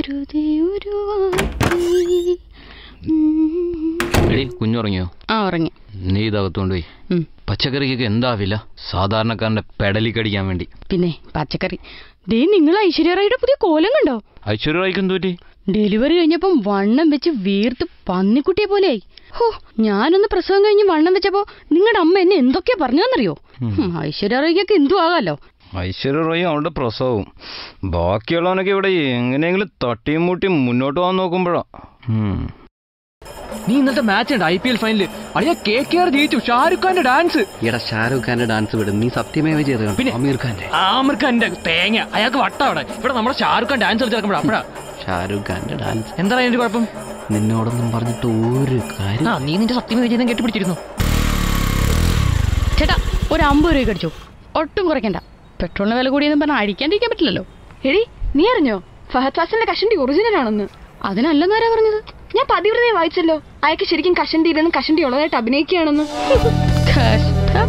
വെറുതെ ഒരു വാക്കിൽ. ഉം. എടി കുഞ്ഞുറങ്ങിയോ ആ ഉറങ്ങി നീ ഇതകത്തോണ്ട് പോയി ഉം. പച്ചക്കറിക്കൊക്കെ എന്താ വില സാധാരണക്കാരന്റെ പെടലി കടിക്കാൻ വേണ്ടി പിന്നെ പച്ചക്കറി ദേ നിങ്ങൾ ഐശ്വര്യറായുടെ പുതിയ കോലം കണ്ടോ ഐശ്വര്യറായിക്കും തോറ്റി ഡെലിവറി കഴിഞ്ഞപ്പം വണ്ണം വെച്ച് വീർത്ത് പന്നിക്കുട്ടിയെ പോലെയായി ഹോ ഞാനൊന്ന് പ്രസവം കഴിഞ്ഞ് വണ്ണം വെച്ചപ്പോ നിങ്ങളുടെ അമ്മ എന്നെ എന്തൊക്കെയാ പറഞ്ഞതെന്നറിയോ ഐശ്വര്യറായിക്കൊക്കെ എന്തു ആകാലോ ഐശ്വര്യ റോയും അവളുടെ പ്രസവവും ബാക്കിയുള്ളവനൊക്കെ ഇവിടെ എങ്ങനെയെങ്കിലും തട്ടിയും മുട്ടിയും മുന്നോട്ട് പോകാൻ നോക്കുമ്പോഴാ ഉം. നീ ഇന്നത്തെ മാച്ച് ഉണ്ട് ഐ പി എൽ ഫൈനല് അളിയ കെ കെ ആർ ജയിച്ചു ഷാരൂഖ് ഖാന്റെ ഡാൻസ് എടാ ഷാരൂഖ് ഖാന്റെ ഡാൻസ് വിടും നീ സത്യമേവ ചെയ്ത് പിന്നെ? അമീർ ഖാന്റെ ആമിർ ഖാന്റെ തേങ്ങ അയാൾക്ക് വട്ട അവിടെ ഇവിടെ നമ്മുടെ ഷാരൂഖ് ഖാൻ ഡാൻസ് കളിച്ചിറക്കുമ്പോഴാ അപ്പഴാ ഷാരൂഖ് ഖാന്റെ ഡാൻസ് എന്താ അതിന്റെ കുഴപ്പം നിന്നോടൊന്നും പറഞ്ഞിട്ട് ഒരു കാര്യം ആ നീ നിന്റെ സത്യം വിജയം കെട്ടിപ്പിടിച്ചിരുന്നു ചേട്ടാ ഒരു അമ്പത് രൂപ അടിച്ചു ഒട്ടും കുറയ്ക്കണ്ട പെട്രോളിന് വില കൂടിയെന്ന് പറഞ്ഞാൽ അടിക്കാണ്ടിരിക്കാൻ പറ്റില്ലല്ലോ എടി നീ അറിഞ്ഞോ ഫഹദ് ഫാസിലിന്റെ കഷണ്ടി ഒറിജിനൽ ആണെന്ന് അതിനല്ലെന്നാരാ പറഞ്ഞത് ഞാൻ പതിവ്രതയെ വായിച്ചല്ലോ അയാൾക്ക് ശരിക്കും കഷണ്ടി ഇല്ലെന്ന് കഷണ്ടി ഉള്ളതായിട്ട് അഭിനയിക്കുകയാണെന്ന് കഷ്ടം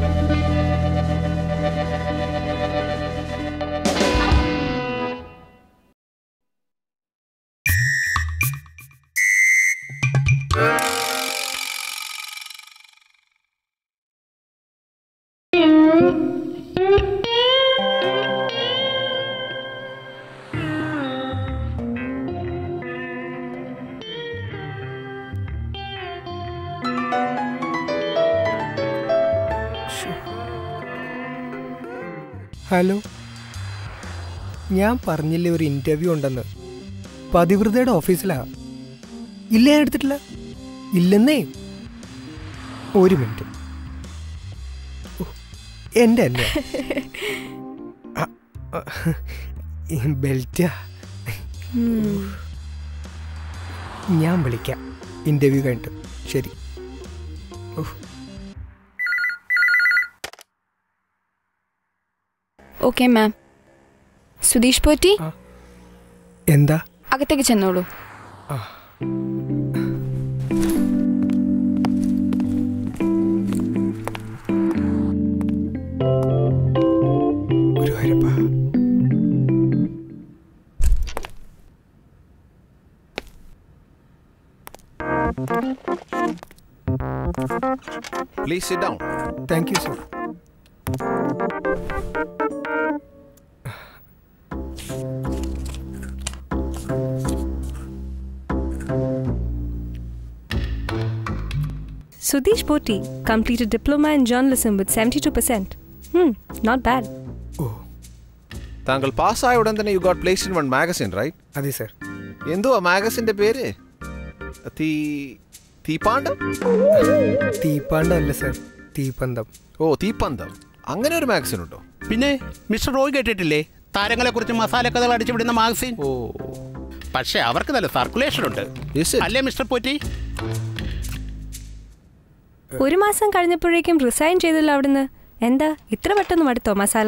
ഹലോ ഞാൻ പറഞ്ഞില്ലേ ഒരു ഇൻ്റർവ്യൂ ഉണ്ടെന്ന് പതിവൃതയുടെ ഓഫീസിലാ ഇല്ല ഞാൻ എടുത്തിട്ടില്ല ഇല്ലെന്നേ ഒരു മിനിറ്റ് ഓ, എൻ്റെ അല്ല ബെൽറ്റാ ഞാൻ വിളിക്കാം ഇൻ്റർവ്യൂ കഴിഞ്ഞിട്ട് ശരി ഓക്കെ മാം സുധീഷ് പോറ്റി എന്താ അകത്തേക്ക് ചെന്നോളൂ Guruvayurappa Please sit down. Thank you sir Sudesh Poti completed diploma in journalism with 72%. Hmm, not bad. താങ്കൾ പാസ്സായ ഉടൻ തന്നെ you got place in one magazine right അതെ സർ എന്തുവാ മാഗസിന്റെ പേര് തീ തീപ്പാണ്ടം തീപ്പാണ്ടം അല്ല സർ തീപ്പന്തം ഓ തീപ്പന്തം അങ്ങനെ ഒരു മാഗസിൻ ഉണ്ടോ പിന്നെ മിസ്റ്റർ റോയ് കേട്ടിട്ടില്ലേ താരങ്ങളെ കുറിച്ച് മസാല കഥകൾ അടിച്ചുവിടുന്ന മാഗസിൻ ഓ പക്ഷേ അവർക്ക് നല്ല സർക്കുലേഷൻ ഉണ്ട് Is it? അല്ലേ മിസ്റ്റർ പോറ്റി ഒരു മാസം കഴിഞ്ഞപ്പോഴേക്കും റിസൈൻ ചെയ്തല്ലോ അവിടുന്ന് എന്താ ഇത്ര പെട്ടെന്ന് മടുത്തോ മസാല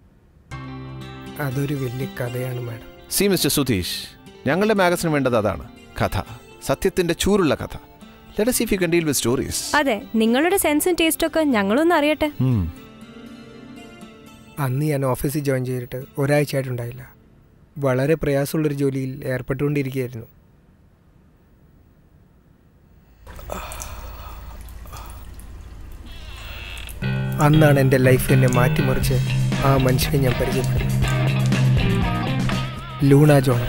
അതൊരു വലിയ കഥയാണ് മാഡം സി മിസ്റ്റർ സുധീഷ് ഞങ്ങളുടെ മാഗസിന് വേണ്ടത് അതാണ് കഥ സത്യത്തിന്റെ ചൂരുള്ള കഥ let us see if you can deal with stories അതെ നിങ്ങളുടെ സെൻസും ടേസ്റ്റും ഒക്കെ ഞങ്ങളൊന്നും അറിയട്ടെ അന്ന് ഞാൻ ഓഫീസിൽ ജോയിൻ ചെയ്തിട്ട് ഒരാഴ്ചയായിട്ടുണ്ടായില്ല വളരെ പ്രയാസമുള്ളൊരു ജോലിയിൽ ഏർപ്പെട്ടുകൊണ്ടിരിക്കുകയായിരുന്നു അന്നാണ് എൻ്റെ ലൈഫ് എന്നെ മാറ്റിമറിച്ച് ആ മനുഷ്യനെ ഞാൻ പരിചയപ്പെടുന്നത് ലൂണ ജോണപ്പ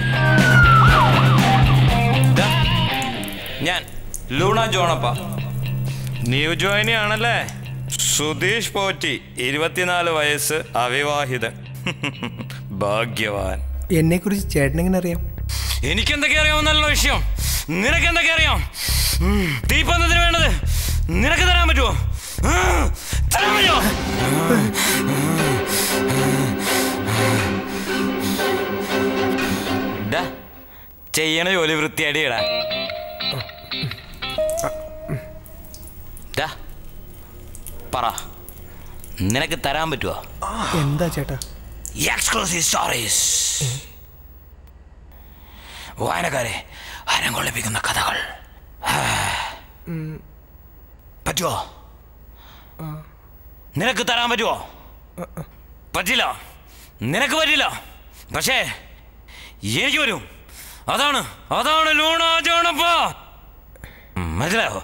ഞാൻ ലൂണ ജോണപ്പ ന്യൂ ജോയിനി ആണല്ലേ സുധീഷ് പോറ്റി ഇരുപത്തിനാല് വയസ്സ് അവിവാഹിതൻ ഭാഗ്യവാൻ എന്നെക്കുറിച്ച് ചേട്ടനെങ്ങനെ അറിയാം എനിക്കെന്തൊക്കെ അറിയാമെന്നല്ലോ വിഷയം നിനക്ക് എന്തൊക്കെ അറിയാം ഉം, തീപ്പന്തത്തിന് വേണ്ടത് നിനക്ക് തരാൻ പറ്റുമോ ആ, തരാൻ പറ്റുമോ ഡാ, ചെയ്യണ ജോലി വൃത്തിയായിട്ട് ഇടാ ഡാ, പറ നിനക്ക് തരാൻ പറ്റുമോ എന്താ ചേട്ടാ എക്സ്ക്ലൂസീവ് സ്റ്റോറീസ് വായനക്കാരെ ഹരം കൊള്ളിപ്പിക്കുന്ന കഥകൾ പറ്റുമോ നിനക്ക് തരാൻ പറ്റുമോ പറ്റില്ല നിനക്ക് പറ്റില്ല പക്ഷേ എനിക്ക് വരും അതാണ് അതാണ് ലൂണ ജോണപ്പ മനസ്സിലായോ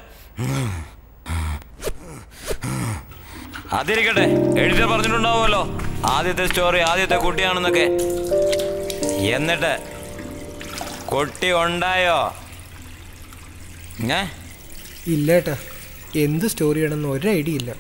അതിരിക്കട്ടെ എഡിറ്റർ പറഞ്ഞിട്ടുണ്ടാവുമല്ലോ ആദ്യത്തെ സ്റ്റോറി ആദ്യത്തെ കുട്ടിയാണെന്നൊക്കെ എന്നിട്ട് കുട്ടി ഉണ്ടായോ ഏ ഇല്ല ഏട്ടാ എന്ത് സ്റ്റോറിയാണെന്ന് ഒരു ഐഡിയ ഇല്ല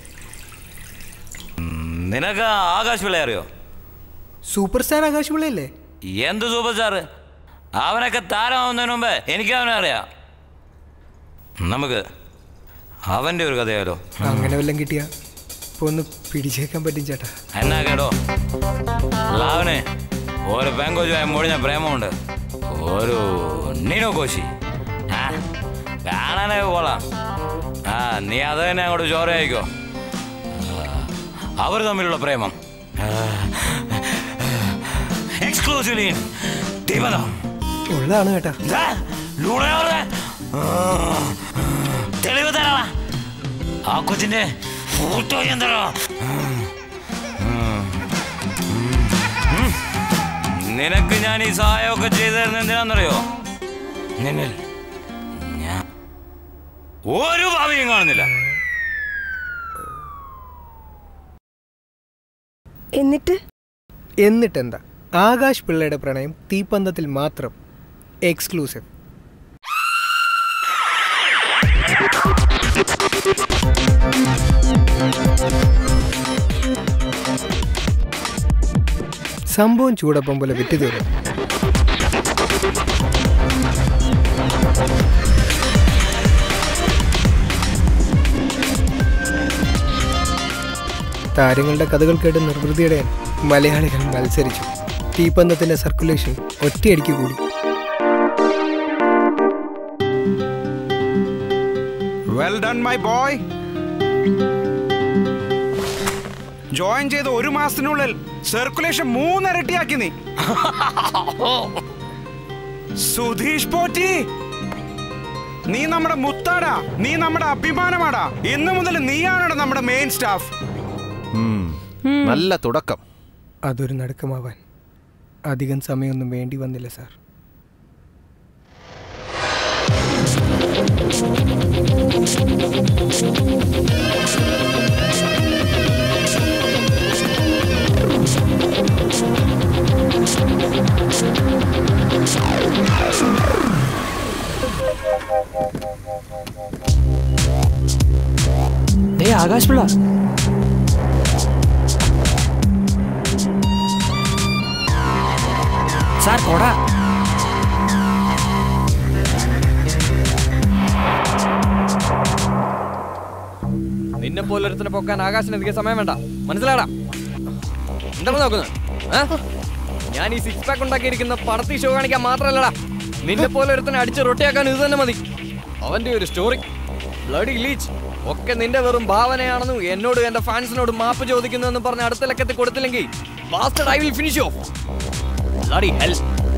നിനക്ക് ആകാശ് പിള്ളയെ അറിയോ സൂപ്പർ സ്റ്റാർ ആകാശ് പിള്ളയല്ലേ എന്ത് സൂപ്പർ സ്റ്റാർ അവനൊക്കെ താരമാവുന്നതിന് മുമ്പ് എനിക്ക് അവനെ അറിയാം നമുക്ക് അവൻ്റെ ഒരു കഥയാലോ അങ്ങനെ വല്ലതും കിട്ടിയാ ഇപ്പൊ ഒന്ന് പിടിച്ചേക്കാൻ പറ്റും ചേട്ടാ എന്നാ കേട്ടോ ലാവനെ ഒരു പെങ്കോജുമായി മുടിഞ്ഞ പ്രേമമുണ്ട് ഒരു നീനോ കോശി ആ കാണാനൊക്കെ കൊള്ളാം ആ നീ അത് തന്നെ അങ്ങോട്ട് ചോര അയക്കോ അവർ തമ്മിലുള്ള പ്രേമം എക്സ്ക്ലൂസീവ്ലി ദീപദം ഉള്ളതാണ് കേട്ടാ ദാ, ലൂണയോടെ. ആ, തെളിവ് തരാ ആ കൊച്ചിന്റെ ഫോട്ടോ ഞാൻ തരാം നിനക്ക് ഞാൻ ഈ സഹായമൊക്കെ ചെയ്തു തരുന്ന എന്തിനാണെന്നറിയോ നിന്നിൽ ഞാൻ ഒരു ഭാവിയും കാണുന്നില്ല എന്നിട്ട് എന്നിട്ടെന്താ ആകാശ് പിള്ളയുടെ പ്രണയം തീപ്പന്തത്തിൽ മാത്രം എക്സ്ക്ലൂസീവ് സംഭവം ചൂടപ്പം പോലെ വിറ്റ് തീരും താരങ്ങളുടെ കഥകൾ കേട്ട് നിർവൃതിയടയാൻ മലയാളികൾ മത്സരിച്ചു തീപ്പന്തത്തിന്റെ സർക്കുലേഷൻ ഒറ്റയടിക്ക് കൂടി well done my boy join ചെയ്ത ഒരു മാസത്തിനുള്ളിൽ സർക്കുലേഷൻ മൂന്നിരട്ടിയാക്കി നീ സുധീഷ് പോറ്റി നീ നമ്മുടെ മുത്താടാ നീ നമ്മുടെ അഭിമാനമാടാ ഇന്നു മുതൽ നീയാണടാ നമ്മുടെ മെയിൻ സ്റ്റാഫ് നല്ല തുടക്കം അതൊരു നടുക്കമാവാൻ അധികം സമയമൊന്നും വേണ്ടി വന്നില്ല സാർ ഡേ ആകാശ് പിള്ള സാർ കൊട നിന്നെ പോലൊരുത്തിനെ പൊക്കാൻ ആകാശിന് അധികം സമയം വേണ്ട മനസ്സിലാടാ എന്താണ് നോക്കുന്നത് ഏ? ഞാൻ ഈ സിക്സ് പാക്ക് ഉണ്ടാക്കിയിരിക്കുന്ന പടത്തി ഷോ കാണിക്കാൻ മാത്രമല്ലടാ നിന്നെ പോലെ ഒരുത്തനെ അടിച്ച് റൊട്ടിയാക്കാൻ ഇത് തന്നെ മതി അവന്റെ ഒരു സ്റ്റോറി ബ്ലഡി ലീച്ച് ഒക്കെ നിന്റെ വെറും ഭാവനയാണെന്നും എന്നോട് എന്റെ ഫാൻസിനോട് മാപ്പ് ചോദിക്കുന്നെന്ന് പറഞ്ഞ് അടുത്ത ലക്കത്തിൽ കൊടുത്തില്ലെങ്കിൽ bastard I will finish off bloody hell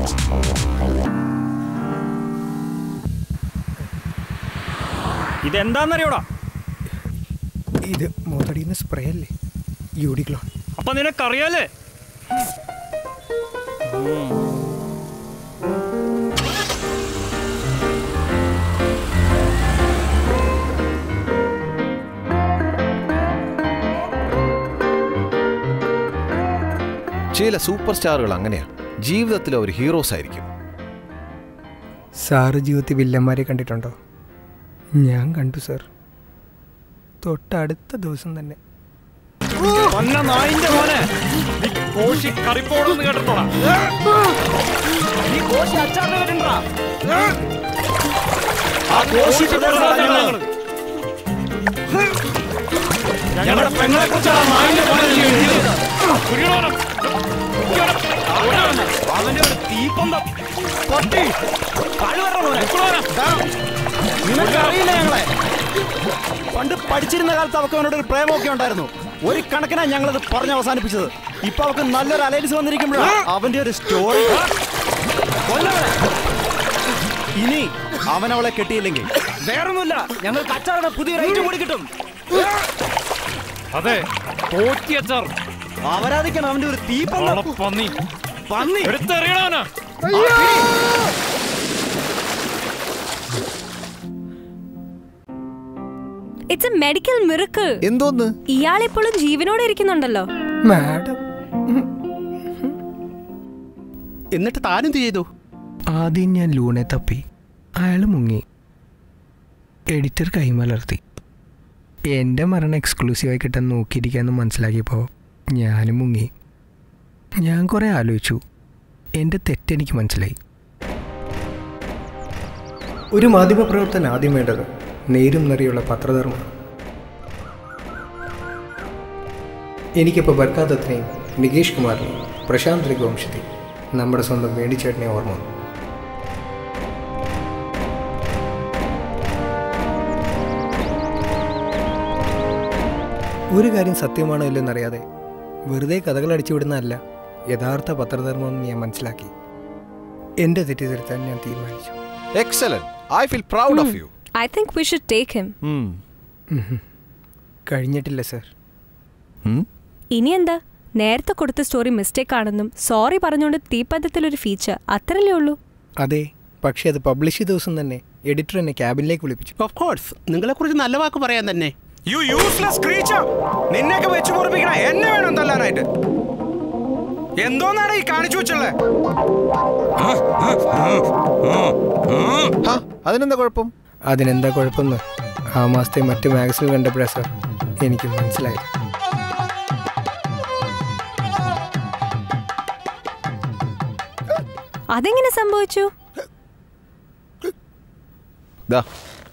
ഇതെന്താന്നറിയോടാ ഇത് മോതടിയുന്ന സ്പ്രേ അല്ലേ യൂഡിക്ലോൺ അപ്പൊ നിനക്കറിയാലേ ചില സൂപ്പർ സ്റ്റാറുകൾ അങ്ങനെയാണ് ജീവിതത്തിൽ അവർ ഹീറോസ് ആയിരിക്കും സാറ് ജീവിതത്തിൽ വില്ലന്മാരെ കണ്ടിട്ടുണ്ടോ ഞാൻ കണ്ടു സാർ തൊട്ടടുത്ത ദിവസം തന്നെ പന്ന നായിന്റെ മോനെ നീ കോശി കറിപ്പോടെന്ന് കേട്ടിട്ടോടാ നീ കോശി അച്ചാറിന് വരണ്ടാ ആ കോശി ഞങ്ങള് ഞങ്ങളുടെ പെങ്ങളെ കുറിച്ചാണ് നായിന്റെ മോനെ നീ എഴുതിയത് കുരിയോണം അവന്റെ ഒരു തീപ്പന്തം പട്ടി നിനക്കറിയില്ല ഞങ്ങളെ പണ്ട് പഠിച്ചിരുന്ന കാലത്ത് അവക്ക് അവനോട് ഒരു പ്രേമമൊക്കെ ഉണ്ടായിരുന്നു ഒരു കണക്കിനാ ഞങ്ങളത് പറഞ്ഞ് അവസാനിപ്പിച്ചത് ഇപ്പൊ അവക്ക് നല്ലൊരു അലയൻസ് വന്നിരിക്കുമ്പോഴാണ് അവന്റെ ഒരു സ്റ്റോറി ഇനി അവൻ അവളെ കെട്ടിയില്ലെങ്കിൽ വേറൊന്നുമില്ല ഞങ്ങൾക്ക് അച്ചാറിന് പുതിയ റേറ്റ് കൂടി കിട്ടും അതെ തോറ്റി അച്ചാർ അവരാധിക്കണം അവന്റെ ഒരു തീ പന്നി പന്നി എടുത്തെറിയണവനാ ഇറ്റ്സ് എ മെഡിക്കൽ മിറക്കിൾ എന്തോന്ന് ഇയാളിപ്പോഴും ജീവനോടെ ഇരിക്കുന്നുണ്ടല്ലോ മാഡം എന്നിട്ട് താനെന്ത് ചെയ്തു ആദ്യം ഞാൻ ലൂണെ തപ്പി അയാൾ മുങ്ങി എഡിറ്റർ കൈമലർത്തി എൻ്റെ മരണം എക്സ്ക്ലൂസീവായി കിട്ടാൻ നോക്കിയിരിക്കാമെന്ന് മനസ്സിലാക്കിയപ്പോൾ ഞാനും മുങ്ങി ഞാൻ കുറേ ആലോചിച്ചു എൻ്റെ തെറ്റെനിക്ക് മനസ്സിലായി ഒരു മാധ്യമപ്രവർത്തനം ആദ്യം വേണ്ടത് നേരും നിറയുള്ള പത്രധർമ്മം എനിക്കിപ്പോൾ ബർക്കാദത്തിനെയും നികേഷ് കുമാറിനെയും പ്രശാന്ത് രഘുവംശത്തെയും നമ്മുടെ സ്വന്തം വേണിച്ചേട്ടനെ ഓർമ്മ വന്നു ഒരു കാര്യം സത്യമാണോ ഇല്ലെന്നറിയാതെ വെറുതെ കഥകൾ അടിച്ചുവിടുന്നതല്ല യഥാർത്ഥ പത്രധർമ്മം എന്ന് ഞാൻ മനസ്സിലാക്കി എൻ്റെ തെറ്റിദ്ധരുത്താൻ ഞാൻ തീരുമാനിച്ചു excellent I feel proud of you I think we should take him കഴിഞ്ഞിട്ടില്ല സർ ഇനി എന്താ നേരത്തെ കൊടുത്ത സ്റ്റോറി മിസ്റ്റേക്ക് ആണെന്നും സോറി പറഞ്ഞുകൊണ്ട് തീപ്പന്തത്തിലൊരു ഫീച്ചർ അത്രല്ലേ ഉള്ളൂ അതെ പക്ഷേ അത് പബ്ലിഷ് ചെയ്ത ദിവസം തന്നെ എഡിറ്റർ എന്നെ ക്യാബിനിലേക്ക് വിളിപ്പിച്ചു ഓഫ് കോഴ്സ് നിങ്ങളെ കുറിച്ച് നല്ല വാക്ക് പറയാൻ തന്നെ യു യൂസ്ലെസ് ക്രീച്ചർ നിന്നെയൊക്കെ വെച്ച് പൊറപ്പിക്കണ എന്നെ വേണം തല്ലാനായിട്ട് എന്തോന്നാണ് ഈ കാണിച്ചു വെച്ചുള്ളത് അതിനെന്താ കുഴപ്പം അതിനെന്താ കുഴപ്പമെന്ന് ആ മാസത്തെ മറ്റ് മാഗസിനിൽ കണ്ടപ്പോഴാണ് സർ എനിക്ക് മനസ്സിലായത് അതെങ്ങനെ സംഭവിച്ചു ദാ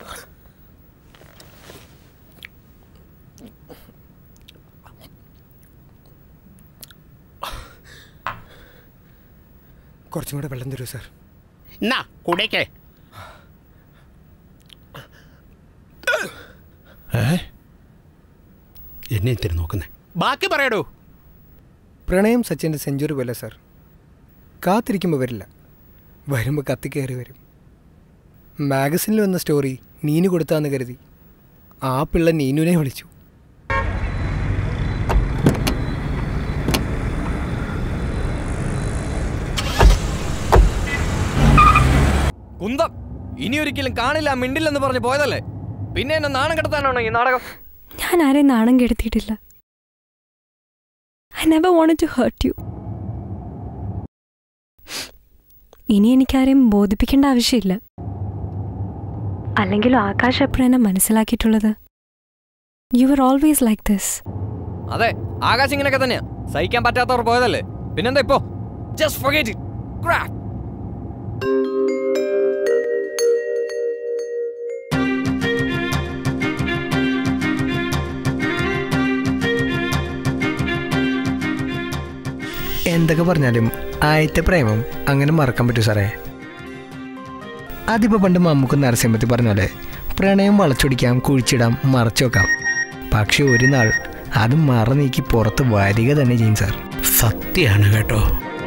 കുറച്ചും കൂടെ വെള്ളം തരൂ സർ എന്നാ കുടയ്ക്ക് എന്നെ എന്തിനു നോക്കുന്നേ ബാക്കി പറയടൂ പ്രണയം സച്ചിൻ്റെ സെഞ്ചുറി പോലെ സർ കാത്തിരിക്കുമ്പോൾ വരില്ല വരുമ്പോൾ കത്തിക്കയറി വരും മാഗസിനിൽ വന്ന സ്റ്റോറി നീനു കൊടുത്താന്ന് കരുതി ആ പിള്ള നീനുവിനെ വിളിച്ചു കുന്തം ഇനി ഒരിക്കലും കാണില്ല മിണ്ടില്ലെന്ന് പറഞ്ഞ് പോയതല്ലേ പിന്നെ എന്നെ നാണം കെടുത്താനാണോ ഈ നാടകം ഞാൻ ആരെയും നാണം കെടുത്തിയിട്ടില്ല I never wanted to hurt you ഇനി എനിക്കാരെയും ബോധിപ്പിക്കേണ്ട ആവശ്യമില്ല അല്ലെങ്കിലും ആകാശ് എപ്പോഴും എന്നെ മനസ്സിലാക്കിയിട്ടുള്ളത് you are always like this അതെ ആകാശം ഇങ്ങനെയൊക്കെ തന്നെയാ സഹിക്കാൻ പറ്റാത്തവർ പോയതല്ലേ പിന്നെന്താ ഇപ്പോ ജസ്റ്റ് forget it crap എന്തൊക്കെ പറഞ്ഞാലും ആയത്തെ പ്രേമം അങ്ങനെ മറക്കാൻ പറ്റൂ സാറേ അതിപ്പോൾ പണ്ട് മമ്മൂക്ക് നരസിംഹത്തിൽ പറഞ്ഞ പോലെ പ്രണയം വളച്ചൊടിക്കാം കുഴിച്ചിടാം മറച്ചു വെക്കാം പക്ഷെ ഒരു നാൾ അത് മറ നീക്കി പുറത്ത് വരിക തന്നെ ചെയ്യും സാർ സത്യാണ് കേട്ടോ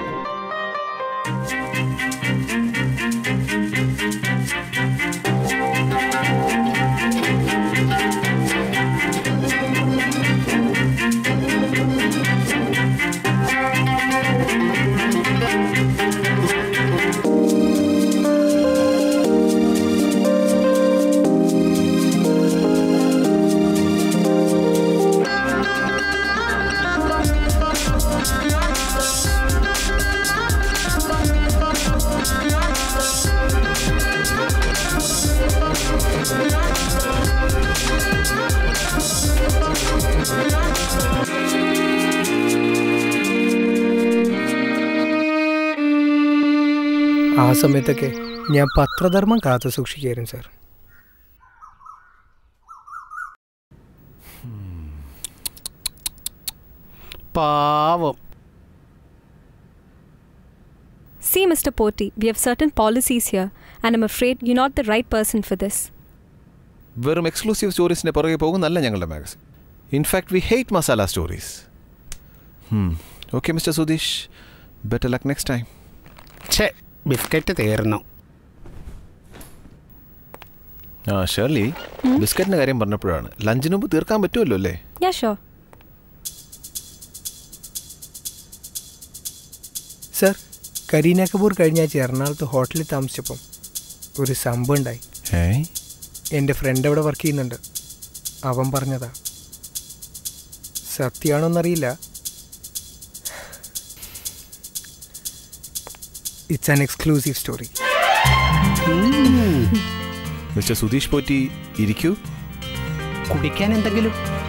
ആ സമയത്തൊക്കെ ഞാൻ പത്രധർമ്മം കാത്തു സൂക്ഷിക്കായിരുന്നു സാർ പാവം See, Mr. Poti, we have certain policies here, and I'm afraid you're not the right person for this. വെറും എക്സ്ക്ലൂസീവ് സ്റ്റോറീസിന്റെ പുറകെ പോകുന്നല്ല ഞങ്ങളുടെ magazine in fact we hate masala stories okay mister Sudheesh better luck next time ഛേ biscuit തീർന്നു ആ ഷേർലി ബിസ്ക്കറ്റിന്റെ കാര്യം പറഞ്ഞപ്പോഴാണ് ലഞ്ചിന് മുമ്പ് തീർക്കാൻ പറ്റുമല്ലോ അല്ലേ Yeah, sure. Sir Kareena Kapoor കഴിഞ്ഞ ആഴ്ച എറണാകുളത്ത് ഹോട്ടലിൽ താമസിച്ചപ്പം ഒരു സംഭവം ഉണ്ടായി ഏയ് എൻ്റെ ഫ്രണ്ട് അവിടെ വർക്ക് ചെയ്യുന്നുണ്ട് അവൻ പറഞ്ഞതാ സത്യമാണോന്നറിയില്ല it's an exclusive story mister Sudheesh Potti ഇരിക്കൂ കുടിക്കാൻ എന്തെങ്കിലും